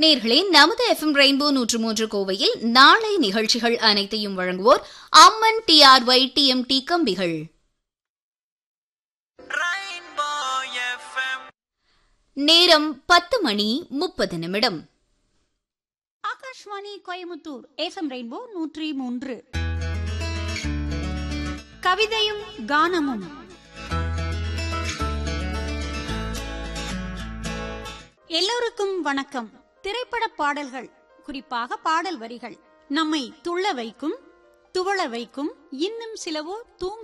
நேர்களே நமது FM rainbow நூற்று மூன்று கோவையில் நாளை நிகழ்ச்சிகள் அனைத்தையும் வழங்குவோர் அம்மன் டிஆர்ஒய் டிஎம்டி கம்பிகள் Rainbow FM. நேரம் பத்து மணி முப்பது நிமிடம் ஆகாஷ்வாணி கோயமுத்தூர் எஃப்எம் ரெயின்போ நூற்றி மூன்று கவிதையும் கானமும் எல்லோருக்கும் வணக்கம் திரைப்பட பாடல்கள் குறிப்பாக பாடல் வரிகள் நம்மை துள்ள வைக்கும் துவள வைக்கும் இன்னும் சிலவோ தூங்க